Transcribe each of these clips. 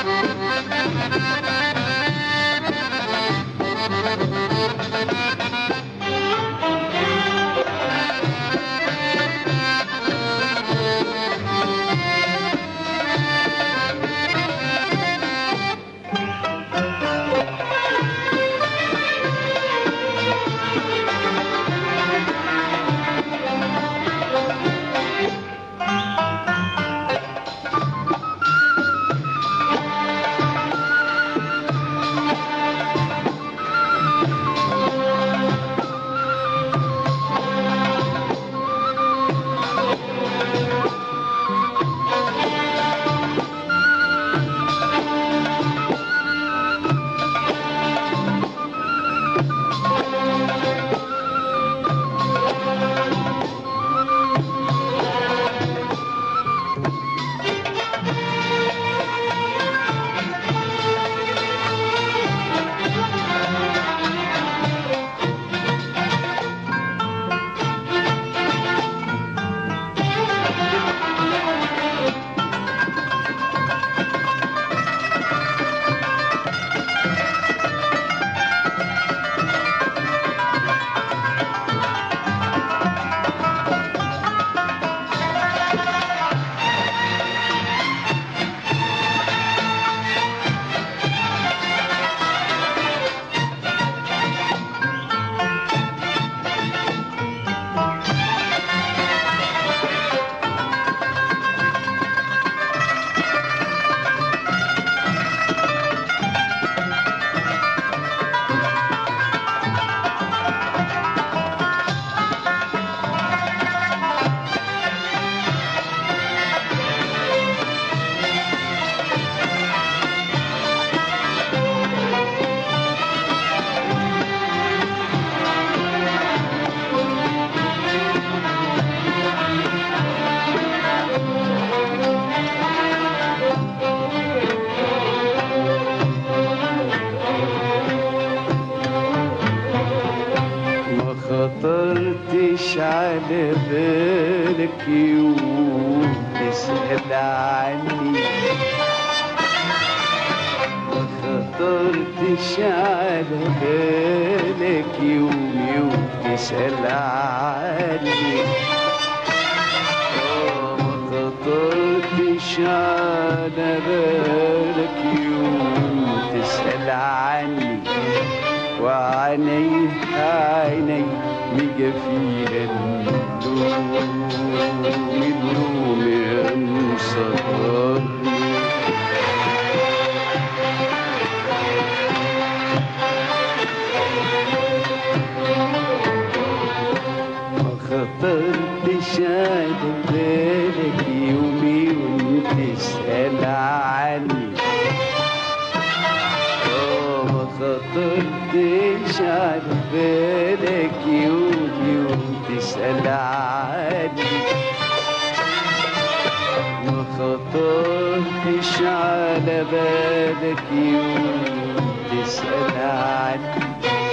ما خطرتش على بالك يوم تسأل عني ما خطرتش على بالك يوم يوم تسأل عني آه، ما خطرتش على بالك يوم تسأل عني وعيني عيني ميجا فيها النوم النوم يا مسهرني ما خطرتش على بالك يومي وانت تسأل عني آه، ما خطرتش على بالك يوم يوم تسأل عني ما خطرتش على بالك يوم تسأل عني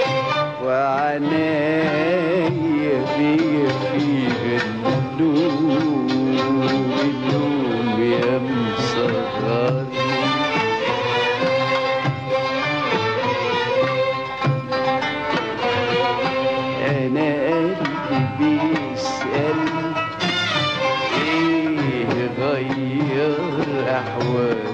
وعنايا بيا فيه النوم النوم يا مسهرني انا قلبي بيسأل ايه غير احوال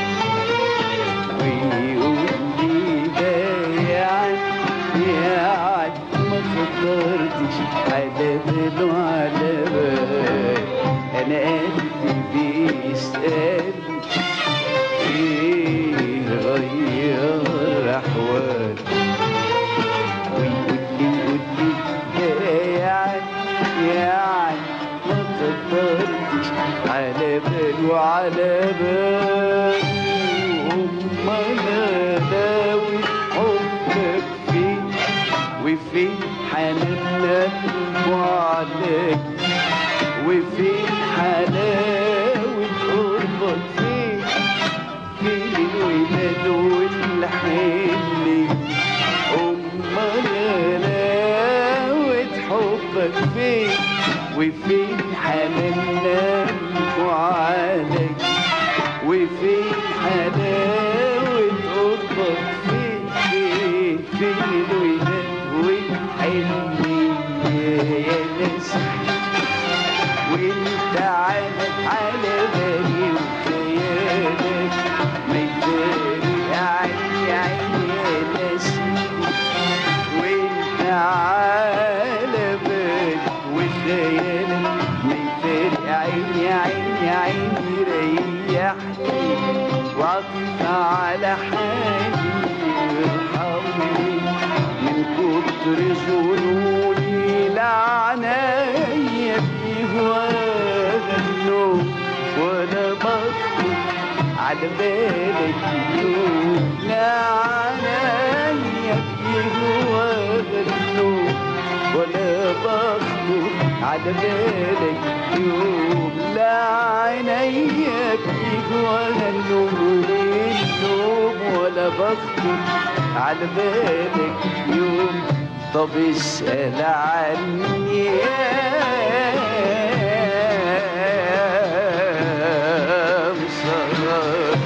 ويقول لي ده يعني يعني ما خطرتش على باله على بال انا قلبي بيسأل ايه غير احوال ويقول لي يقول لي يعني يعني ما خطرتش على بال وعلى بال امال انا حبك فين وفين حنان وعليك وفين حلاوة قربك فين فين الولاد والحلي أمال غلاوة حبك فين وفين حنان وعليك وفين حلاوة على حالي ارحمني من كتر ظنوني لعنايا فيه واغنو وانا بطل على بالك يوم لعنايا فيه واغنو ولا بخطر على بالك يوم لا عينيا فيك ولا النوم النوم ولا بخطر على بالك يوم طب اسأل عني يا مسهر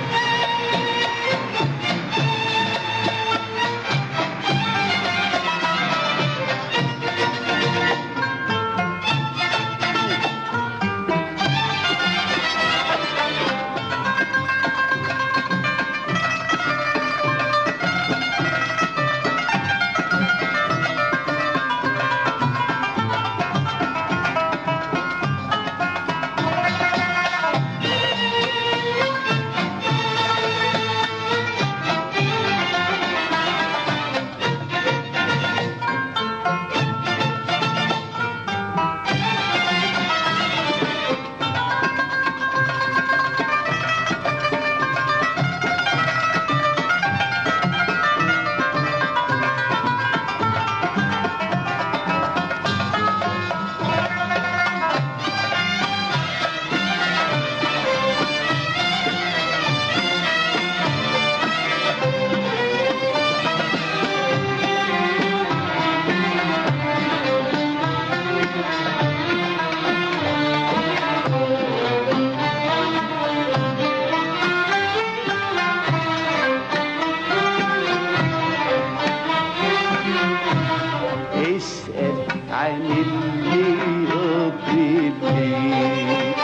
اسأل عن اللي قضي الليل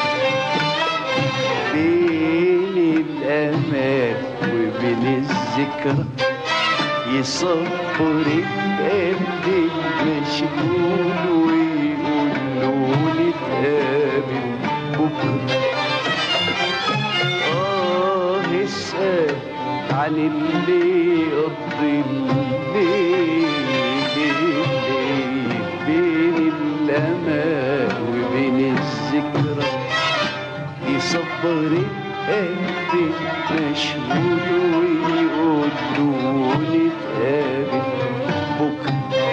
بين الأمال وبين الذكرى يصبر القلب المشغول ويقول له نتقابل بكرة آه اسأل عن اللي قضي الليل الليل بين الأمال وبين الذكرى يصبر القلب مشغول ويقول له نتقابل بكرة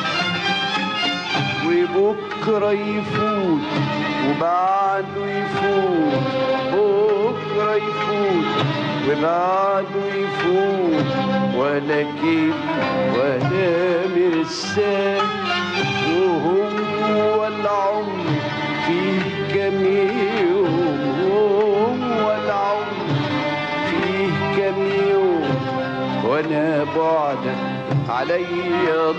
وبكرة يفوت وبعده يفوت بكرة يفوت وبعده يفوت ولا كلمة ولا مرسال وهو العمر فيه كم يوم هو العمر فيه كم يوم وانا بعدك عليا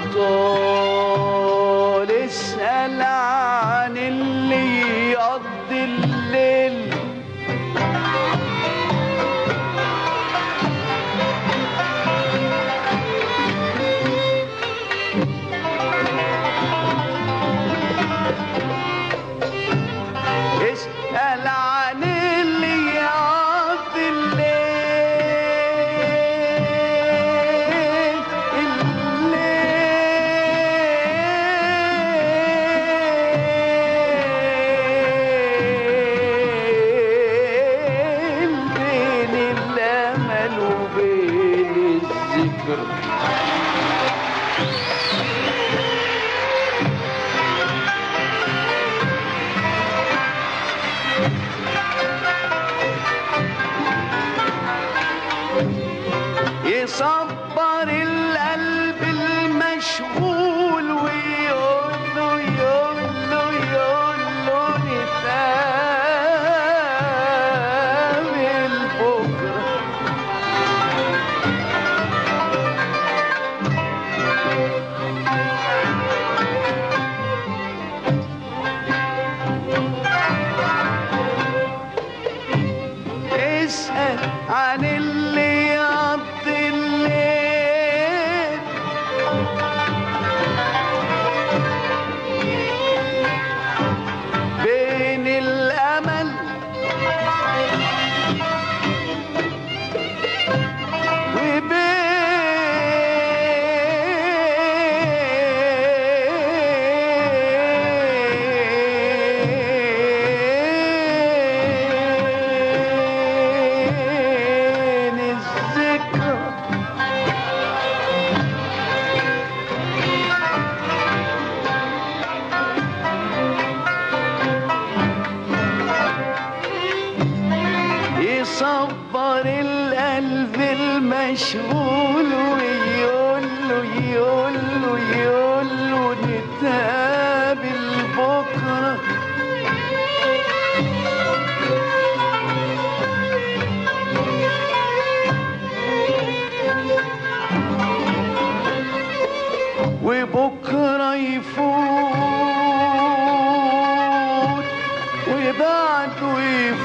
طال اسأل عن اللي يقضي الليل اسأل عن اللي يقضي الليل الليل بين الأمل وبين الذكر يصبر القلب المشغول ويقول له يقول له يقول له نتقابل بكره اسأل عن اللي يقضي الليل مشغول ويقول له يقول له يقول له نتقابل بكره وبكرة يفوت وبعده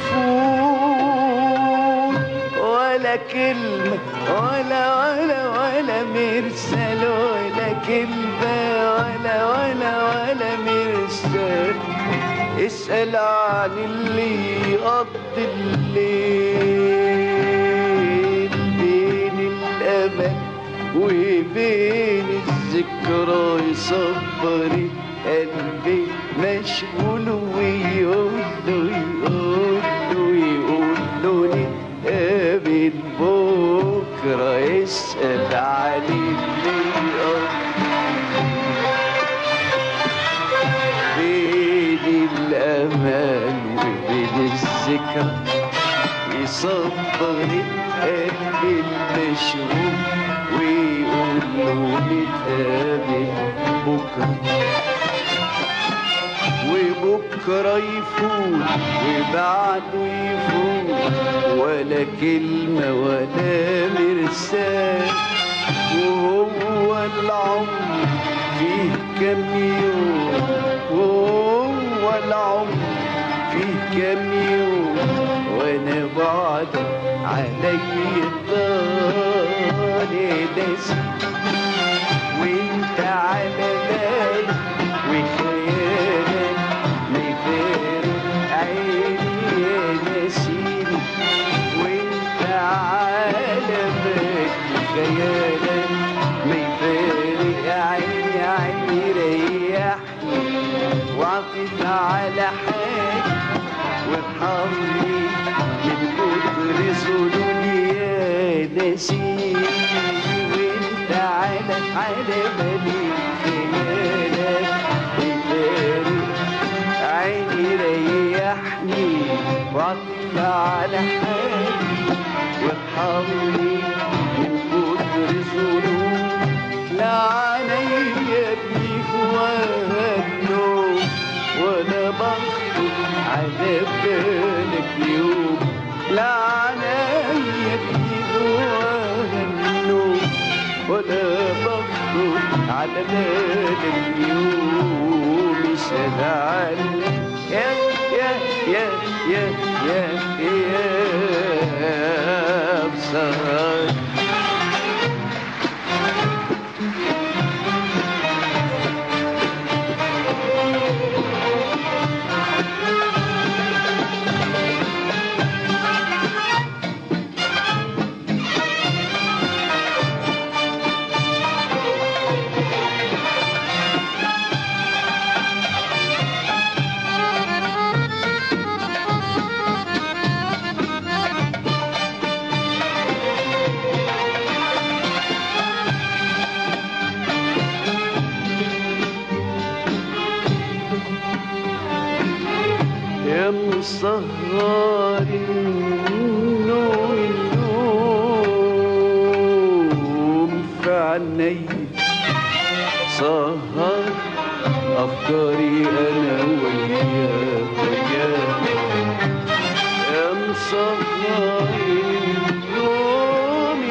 يفوت ولا كلمة ولا ولا ولا مرسل ولا كلمة ولا ولا ولا مرسل اسأل عن اللي يقضي الليل بين الأمل وبين الذكرى يصبري قلبي مشغول ويقول له يقول له يقول له نتقابل بكرة يسأل عليه اللي بين الأمان وبين الذكرى يصبر القلب المشغول ويقول له نتقابل بكرة وبكرة يفوت وبعده يفوت ولا كلمة ولا مرسال وهو العمر فيه كم يوم وهو العمر فيه كم يوم وانا بعد علي طالي ناسي وانت على بالي وخيالك ما يفارق عيني يا نسيني وانت على بالي وخيالك ما يفارق عيني عيني ريحني وعطف على حالي وارحمني من كتر ظلمي يا نسيني وانت على على بالي خيالك وفارق عيني ريحني وعطف على حالي وارحمني من كتر ظلمي لا عليا بيك وهنوم ولا بخطر على بالك يوم لا عليا بيك وهنوم ولا بخطر على بالك يوم يسأل عنك يا يا يا يا يا يا بصراحة يا مسهر النوم النوم في عيني سهر أفكاري أنا وياك وياك يا مسهر النوم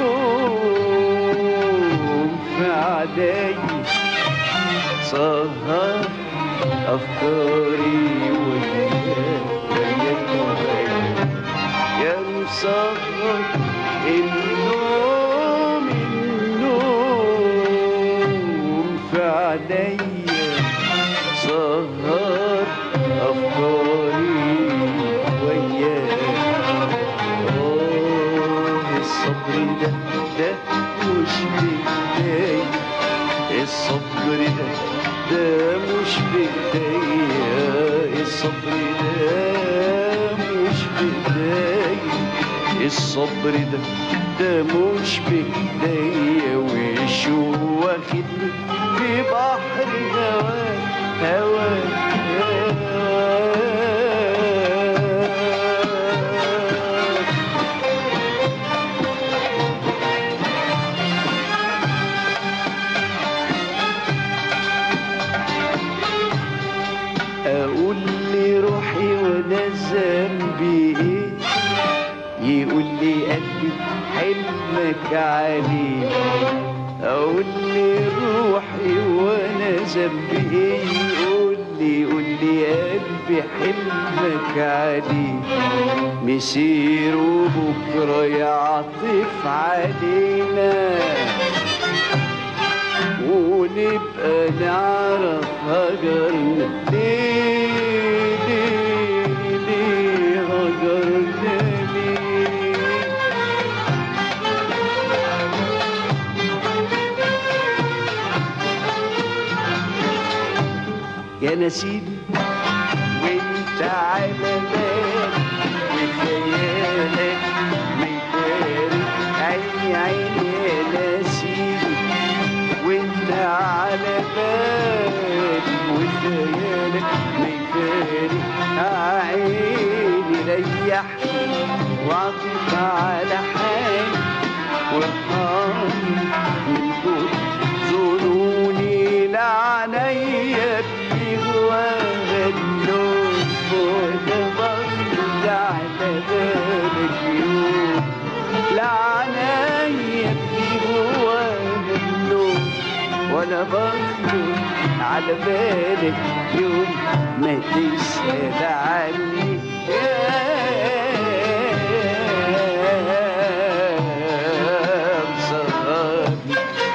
النوم في عيني سهر أفكاري وياك وياك وياك يا مسهر النوم النوم في عينيا سهر أفكاري وياك آه الصبر ده ده مش بإيديا الصبر ده ده مش بإيديا الصبر ده مش بإيديا الصبر ده ده مش بإيديا وشو واخدني في بحر هواك هواك هواك حلمك عليه اقول لي روحي وانا ذنبي ايه قول لي قول لي قلبي حلمك عليه مسير وبكره يعطف علينا ونبقى نعرف هجرنا ليه ليه ليه هجرنا ليه يا نسيم وانت على بالك وخيالك ميداري عيني عيني يا نسيم وانت على بالك وخيالك ميداري عيني ريحني واعطيك على حالي وارحمني من كتر ظنوني لعنيا بجواها النوم وانا بفضل على بالك يوم لعنيا بجواها النوم وانا بفضل على بالك يوم ما تسأل عني يا مصابي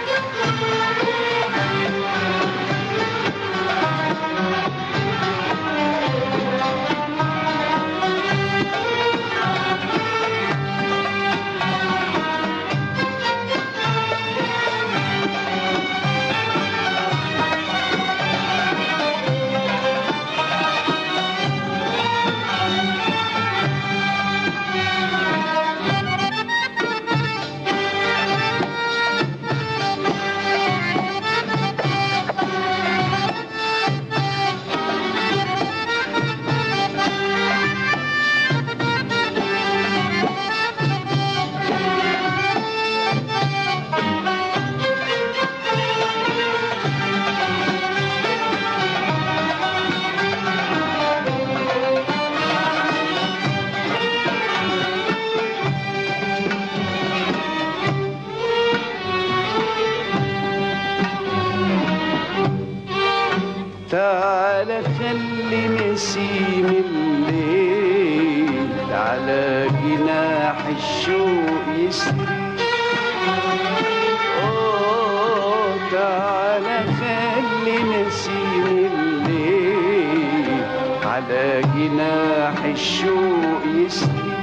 تعال خلي نسيم الليل على جناح الشوق يسري أوه تعال خلي نسيم الليل على جناح الشوق يسري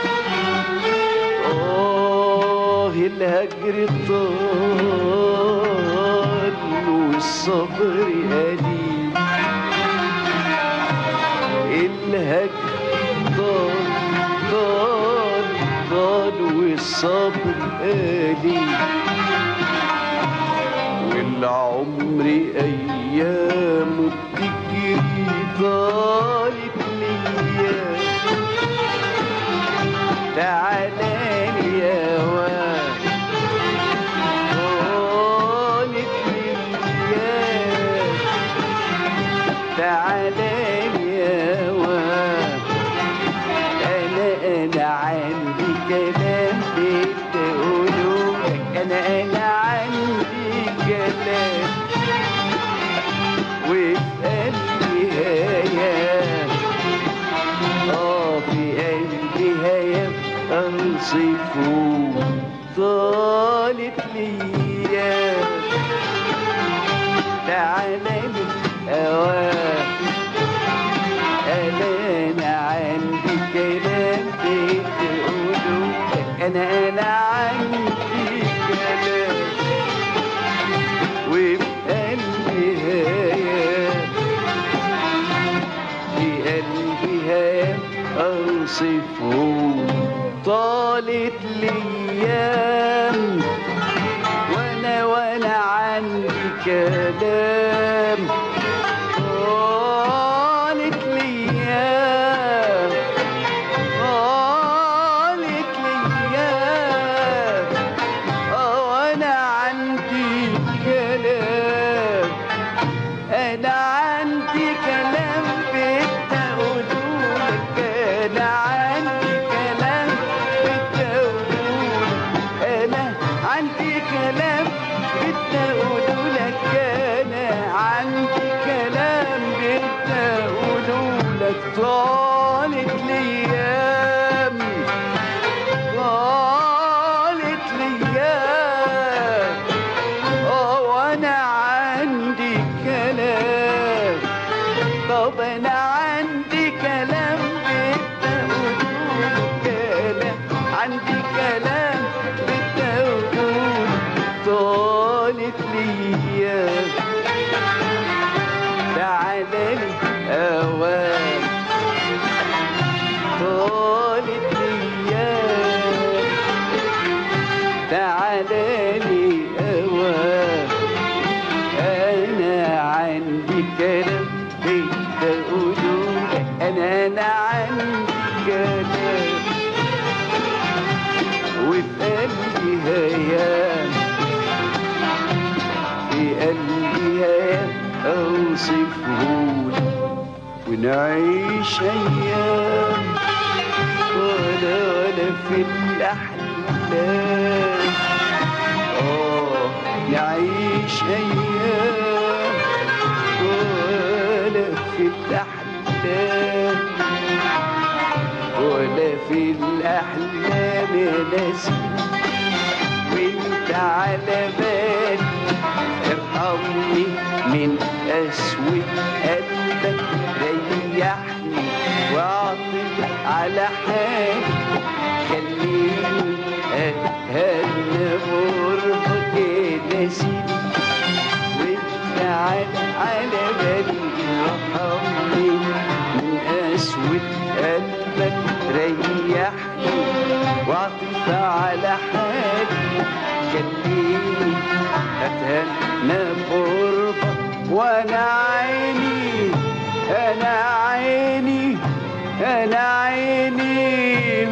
آه الهجر طال والصبر قليل الهجر طال طال طال والصبر قليل والعمر أيامه بتجري طالت ليا تعالى لي يا واد طالت ليا تعالى لي يا واد انا انا عندي كلام بدي اقوله لك انا انا عندي كلام وفي قلبي هيام اه في قلبي هيام انصفه طالت ليا تعالى لي اوام انا انا عندي كلام بتقوله لك انا انا عندي كلام وفي قلبي هيام في قلبي هيام اوصفه طالت الايام وانا وانا عندي كلام طالت الايام طالت الايام وانا عندي كلام انا عندي كلام بدي اقولهولك انا عندي كلام بدي اقولهولك عندي كلام بدي اقوله لك انا عندي كلام بدي اقوله لك طالت الايام طالت الايام اه وانا عندي كلام طب انا عندي كلام بدي اقوله كلام عندي كلام بدي اقوله طالت الايام تعالى لي اوام طالت الايام تعالى لي اوام انا عندي كلام بدي اقوله لك. انا انا عندي كلام وفي قلبي هيام في قلبي هيام اوصفهولك ونعيش ايام ولا ولا في الاحلام اه نعيش ايام ولا في الاحلام ولا في الاحلام يا ناسي وانت على بالي ارحمني من قسوة قلبك ريحني واعطف على حالي خليني اتهنى بقربك يا نسيم وانت على على بالي ارحمني من قسوة قلبك ريحني واعطف على حالي خليني اتهنى بقربك وانا عيني انا عيني انا عيني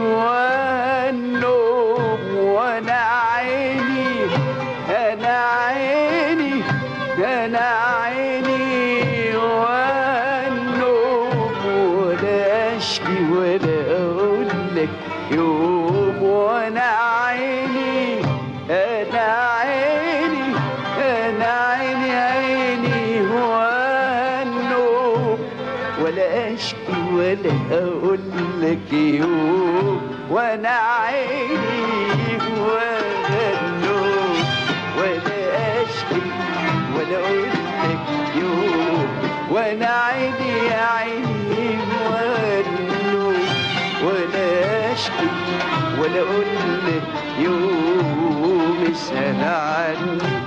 والنوم وانا عيني انا عيني انا عيني والنوم ولا اشكي ولا اقول لك يوم وانا عيني انا عيني انا عيني عيني والنوم ولا اشكي ولا اقول لك يوم وانا عيني والنوم ولا اشكي ولا اقول لك يوم وانا عيني يا عيني والنوم ولا اشكي ولا اقول لك يوم اسال عني